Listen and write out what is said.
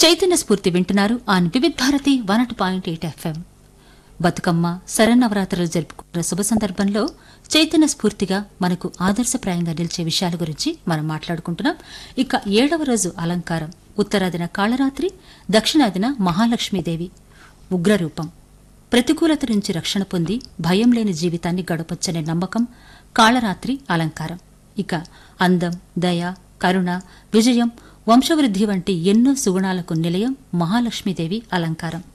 చైతన్య స్ఫూర్తి వింటున్నారు on Vividh Bharati one అటు point eight FM Bathukamma శరన్నవరాత్రులు జరుపుకున్న శుభ సందర్భంలో చైతన్య స్ఫూర్తిగా మనకు ఆదర్శప్రాయంగా నిలిచే విషయాల గురించి మనం మాట్లాడుకుంటున్నాం ఇక ఏడవ రోజు అలంకారం ఉత్తరాదిన కాళరాత్రి దక్షిణాదిన మహాలక్ష్మీదేవి ఉగ్రరూపం ప్రతికూలత నుంచి రక్షణ పొంది భయం లేని జీవితాన్ని గడపొచ్చనే నమ్మకం కాళరాత్రి అలంకారం ఇక అందం దయ కరుణ విజయం వంశవృద్ధి వంటి ఎన్నో సుగుణాలకు నిలయం మహాలక్ష్మీదేవి అలంకారం